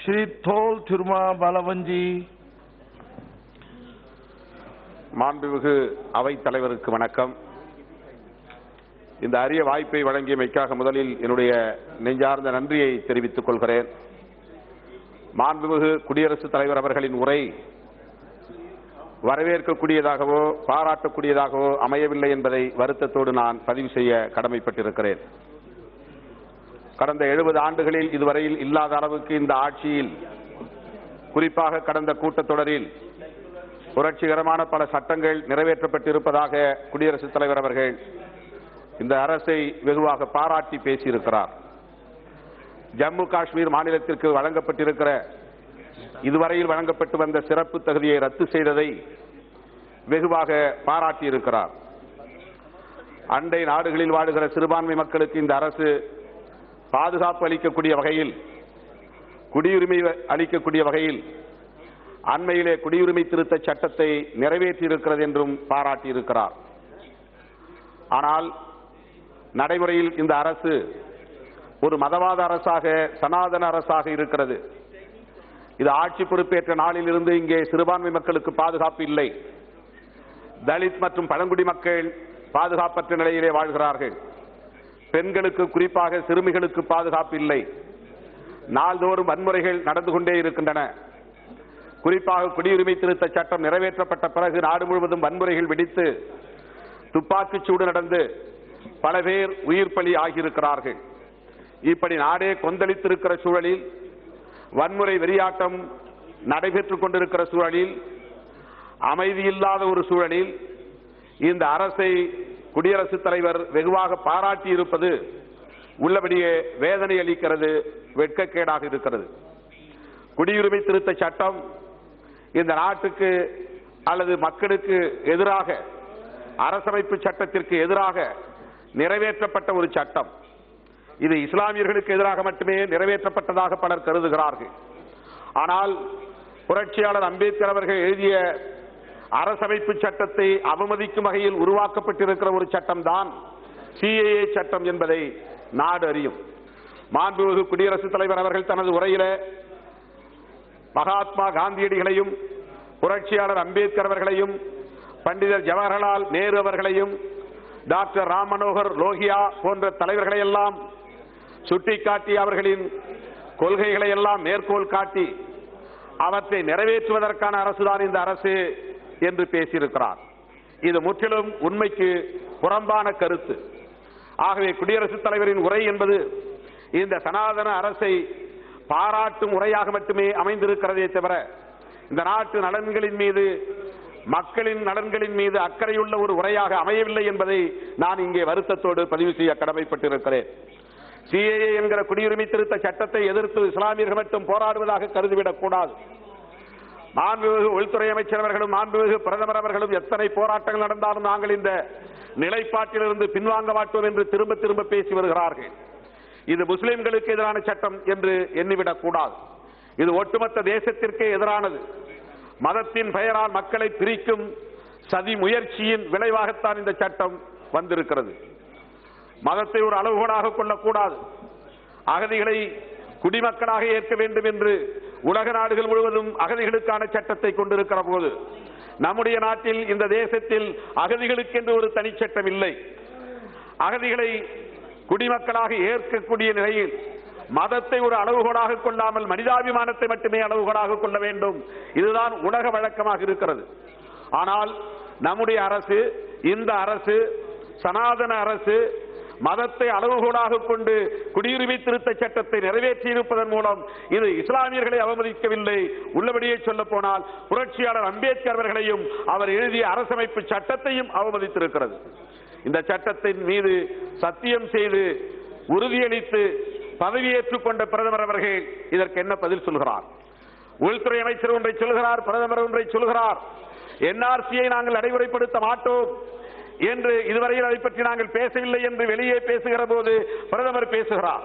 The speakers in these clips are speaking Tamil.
Shri Thol Thurma Balavanji, மாண்புமிகு அவைத் தலைவருக்கு வணக்கம் இந்த அரிய வாய்ப்பை வழங்கியமைக்காக முதலில் என்னுடைய நெஞ்சார்ந்த நன்றியை தெரிவித்துக் கொள்கிறேன் மாண்புமிகு குடியரசுத் தலைவர் அவர்களின் உரை வரவேற்கக்கூடியதாகவோ பாராட்டக்கூடியதாகவோ அமையவில்லை என்பதை வருத்தத்தோடு நான் பதிவு செய்ய கடமைப்பட்டிருக்கிறேன் கடந்த எழுபது ஆண்டுகளில் இதுவரையில் இல்லாத அளவுக்கு இந்த ஆட்சியில் குறிப்பாக கடந்த கூட்டத்தொடரில் புரட்சிகரமான பல சட்டங்கள் நிறைவேற்றப்பட்டிருப்பதாக குடியரசுத் தலைவர் அவர்கள் இந்த அரசை வெகுவாக பாராட்டி பேசியிருக்கிறார் ஜம்மு காஷ்மீர் மாநிலத்திற்கு வழங்கப்பட்டிருக்கிற இதுவரையில் வழங்கப்பட்டு வந்த சிறப்பு தகுதியை ரத்து செய்ததை வெகுவாக பாராட்டியிருக்கிறார் அண்டை நாடுகளில் வாழுகிற சிறுபான்மை மக்களுக்கு இந்த அரசு பாதுகாப்பு அளிக்கக்கூடிய வகையில் குடியுரிமை அளிக்கக்கூடிய வகையில் அண்மையிலே குடியுரிமை திருத்த சட்டத்தை நிறைவேற்றியிருக்கிறது என்றும் பாராட்டியிருக்கிறார் ஆனால் நடைமுறையில் இந்த அரசு ஒரு மதவாத அரசாக சனாதன அரசாக இருக்கிறது இது ஆட்சி பொறுப்பேற்ற நாளிலிருந்து இங்கே சிறுபான்மை மக்களுக்கு பாதுகாப்பு இல்லை தலித் மற்றும் பழங்குடி மக்கள் பாதுகாப்பற்ற நிலையிலே வாழ்கிறார்கள் பெண்களுக்கு குறிப்பாக சிறுமிகளுக்கு பாதுகாப்பு இல்லை நாள்தோறும் வன்முறைகள் நடந்து கொண்டே இருக்கின்றன குறிப்பாக குடியுரிமை திருத்த சட்டம் நிறைவேற்றப்பட்ட பிறகு நாடு முழுவதும் வன்முறைகள் வெடித்து துப்பாக்கிச் சூடு நடந்து பல பேர் உயிர் பலி ஆகியிருக்கிறார்கள் இப்படி நாடே கொந்தளித்திருக்கிற சூழலில் வன்முறை வெறியாட்டம் நடைபெற்றுக் கொண்டிருக்கிற சூழலில் அமைதியில்லாத ஒரு சூழலில் இந்த அரசை குடியரசுத் தலைவர் வெகுவாக பாராட்டி இருப்பது உள்ளபடியே வேதனை அளிக்கிறது வெட்கக்கேடாக இருக்கிறது குடியுரிமை திருத்த சட்டம் இந்த நாட்டுக்கு அல்லது மக்களுக்கு எதிராக அரசமைப்பு சட்டத்திற்கு எதிராக நிறைவேற்றப்பட்ட ஒரு சட்டம் இது இஸ்லாமியர்களுக்கு எதிராக மட்டுமே நிறைவேற்றப்பட்டதாக பலர் கருதுகிறார்கள் ஆனால் புரட்சியாளர் அம்பேத்கர் அவர்கள் எழுதிய அரசமைப்பு சட்டத்தை அவமதிக்கும் வகையில் உருவாக்கப்பட்டிருக்கிற ஒரு சட்டம் தான் சிஏஏ சட்டம் என்பதை நாடு அறியும் மாண்புமிகு குடியரசுத் தலைவர் அவர்கள் தனது உரையில மகாத்மா காந்தியடிகளையும் புரட்சியாளர் அம்பேத்கர் அவர்களையும் பண்டிதர் ஜவஹர்லால் நேரு அவர்களையும் டாக்டர் ராம் மனோகர் லோகியா போன்ற தலைவர்களை எல்லாம் சுட்டிக்காட்டி அவர்களின் கொள்கைகளை எல்லாம் மேற்கோள் காட்டி அவற்றை நிறைவேற்றுவதற்கான அரசுதான் இந்த அரசு என்று பேசியிருக்கிறார் இது முற்றிலும் உண்மைக்கு புறம்பான கருத்து ஆகவே குடியரசுத் தலைவரின் உரை என்பது இந்த சனாதன அரசை பாராட்டும் உரையாக மட்டுமே அமைந்திருக்கிறதே தவிர இந்த நாட்டு நலன்களின் மீது மக்களின் நலன்களின் மீது அக்கறையுள்ள ஒரு உரையாக அமையவில்லை என்பதை நான் இங்கே வருத்தத்தோடு பதிவு செய்ய கடமைப்பட்டிருக்கிறேன் சிஏஏ என்கிற குடியுரிமை திருத்த சட்டத்தை எதிர்த்து இஸ்லாமியர்கள் மட்டும் போராடுவதாக கருதிவிடக் கூடாது மாண்புமிகு உள்துறை அமைச்சர் அவர்களும் மாண்புமிகு பிரதமர் அவர்களும் எத்தனை போராட்டங்கள் நடந்தாலும் நாங்கள் இந்த நிலைப்பாட்டிலிருந்து பின்வாங்க மாட்டோம் என்று திரும்ப திரும்ப பேசி வருகிறார்கள் இது முஸ்லிம்களுக்கு எதிரான சட்டம் என்று எண்ணிவிடக் கூடாது இது ஒட்டுமொத்த தேசத்திற்கே எதிரானது மதத்தின் பெயரால் மக்களை பிரிக்கும் சதி முயற்சியின் விளைவாகத்தான் இந்த சட்டம் வந்திருக்கிறது மதத்தை ஒரு அளவுகோலாக கொள்ளக்கூடாது அகதிகளை குடிமக்களாக ஏற்க வேண்டும் என்று உலக நாடுகள் முழுவதும் அகதிகளுக்கான சட்டத்தை கொண்டிருக்கிற போது நம்முடைய நாட்டில் இந்த தேசத்தில் அகதிகளுக்கென்று ஒரு தனிச்சட்டம் இல்லை அகதிகளை குடிமக்களாக ஏற்கக்கூடிய நிலையில் மதத்தை ஒரு அளவுகோலாக கொள்ளாமல் மனிதாபிமானத்தை மட்டுமே அளவுகோலாக கொள்ள வேண்டும் இதுதான் உலக வழக்கமாக இருக்கிறது ஆனால் நம்முடைய அரசு இந்த அரசு சனாதன அரசு மதத்தை அளவுகோலாக கொண்டு குடியுரிமை திருத்த சட்டத்தை நிறைவேற்றி இருப்பதன் மூலம் இது இஸ்லாமியர்களை அவமதிக்கவில்லை உள்ளபடியே சொல்ல போனால் புரட்சியாளர் அம்பேத்கர் அவர்களையும் அவர் எழுதிய அரசமைப்பு சட்டத்தையும் அவமதித்திருக்கிறது இந்த சட்டத்தின் மீது சத்தியம் செய்து உறுதியளித்து பதவியேற்றுக் கொண்ட பிரதமர் அவர்கள் இதற்கு என்ன பதில் சொல்கிறார் உள்துறை அமைச்சர் ஒன்றை சொல்கிறார் பிரதமர் ஒன்றை சொல்கிறார் என்ஆர்சியை நாங்கள் நடைமுறைப்படுத்த மாட்டோம் என்று இதுவரையில் அதை பற்றி நாங்கள் பேசவில்லை என்று வெளியே பேசுகிற போது பிரதமர் பேசுகிறார்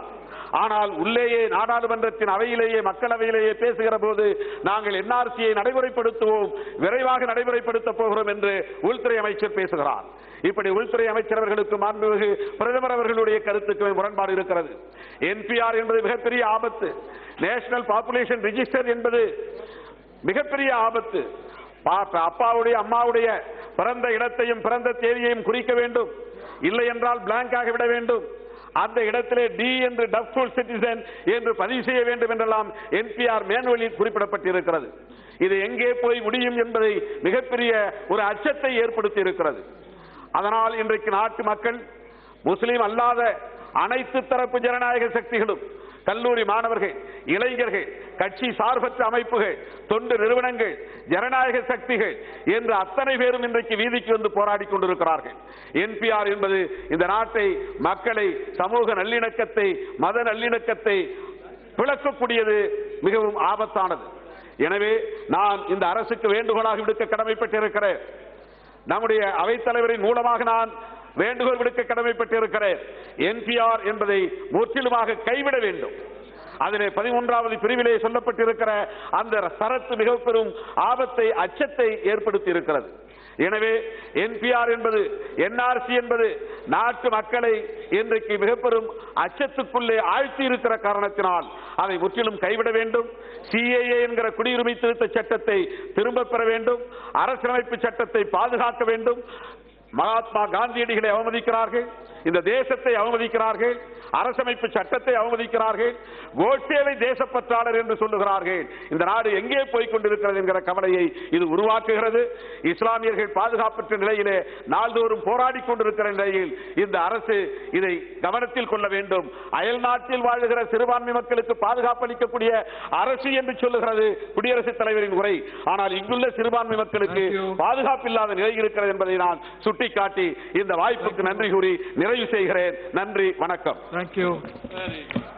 ஆனால் உள்ளேயே நாடாளுமன்றத்தின் அவையிலேயே மக்களவையிலேயே பேசுகிற போது நாங்கள் என்ஆர்சியை நடைமுறைப்படுத்துவோம் விரைவாக நடைமுறைப்படுத்தப் போகிறோம் என்று உள்துறை அமைச்சர் பேசுகிறார் இப்படி உள்துறை அமைச்சர் அவர்களுக்கு மாண்புமிகு பிரதமர் அவர்களுடைய கருத்துக்கு முரண்பாடு இருக்கிறது என்பிஆர் என்பது மிகப்பெரிய ஆபத்து நேஷனல் பாப்புலேஷன் ரிஜிஸ்டர் என்பது மிகப்பெரிய ஆபத்து பா- அப்பாவுடைய அம்மாவுடைய பிறந்த இடத்தையும் பிறந்த தேதியையும் குறிக்க வேண்டும் இல்லை என்றால் பிளாங்காக விட வேண்டும் அந்த இடத்திலே டி என்று டப்ஃபுல் சிட்டிசன் என்று பதிவு செய்ய வேண்டும் என்றெல்லாம் என்பிஆர் மேனுவலில் குறிப்பிடப்பட்டிருக்கிறது இது எங்கே போய் முடியும் என்பதை மிகப்பெரிய ஒரு அச்சத்தை ஏற்படுத்தி இருக்கிறது அதனால் இன்றைக்கு நாட்டு மக்கள் முஸ்லிம் அல்லாத அனைத்து தரப்பு ஜனநாயக சக்திகளும் கல்லூரி மாணவர்கள் இளைஞர்கள் கட்சி சார்பற்ற அமைப்புகள் தொண்டு நிறுவனங்கள் ஜனநாயக சக்திகள் என்று அத்தனை பேரும் இன்றைக்கு வீதிக்கு வந்து போராடி கொண்டிருக்கிறார்கள் என்பிஆர் என்பது இந்த நாட்டை மக்களை சமூக நல்லிணக்கத்தை மத நல்லிணக்கத்தை பிளக்கக்கூடியது மிகவும் ஆபத்தானது எனவே நான் இந்த அரசுக்கு வேண்டுகோளாக விடுக்க கடமைப்பட்டிருக்கிறேன் நம்முடைய அவைத்தலைவரின் மூலமாக நான் வேண்டுகோள் விடுக்க கடமைப்பட்டிருக்கிறேன் என்பிஆர் என்பதை முற்றிலுமாக கைவிட வேண்டும் அதிலே பதிமூன்றாவது பிரிவிலே சொல்லப்பட்டிருக்கிற அந்த சரத்து மிக பெரும் ஆபத்தை அச்சத்தை ஏற்படுத்தி இருக்கிறது எனவே என்பிஆர் என்பது என்ஆர்சி என்பது நாட்டு மக்களை இன்றைக்கு மிக பெரும் அச்சத்துக்குள்ளே ஆழ்த்தி இருக்கிற காரணத்தினால் அதை முற்றிலும் கைவிட வேண்டும் சிஏஏ என்கிற குடியுரிமை திருத்த சட்டத்தை திரும்ப பெற வேண்டும் அரசியலமைப்பு சட்டத்தை பாதுகாக்க வேண்டும் மகாத்மா காந்தியடிகளை அவமதிக்கிறார்கள் இந்த தேசத்தை அவமதிக்கிறார்கள் அரசமைப்பு சட்டத்தை அவமதிக்கிறார்கள் கோட்சேவை தேசப்பற்றாளர் என்று சொல்லுகிறார்கள் இந்த நாடு எங்கே போய் கொண்டிருக்கிறது என்கிற கவலையை இது உருவாக்குகிறது இஸ்லாமியர்கள் பாதுகாப்பற்ற நிலையிலே நாள்தோறும் போராடி கொண்டிருக்கிற நிலையில் இந்த அரசு இதை கவனத்தில் கொள்ள வேண்டும் அயல் நாட்டில் வாழுகிற சிறுபான்மை மக்களுக்கு பாதுகாப்பு அளிக்கக்கூடிய அரசு என்று சொல்லுகிறது குடியரசுத் தலைவரின் உரை ஆனால் இங்குள்ள சிறுபான்மை மக்களுக்கு Thank you. பாதுகாப்பு இல்லாத நிலை இருக்கிறது என்பதை நான் சுட்டிக்காட்டி இந்த வாய்ப்புக்கு நன்றி கூறி நிறைவு செய்கிறேன் நன்றி வணக்கம் Thank you.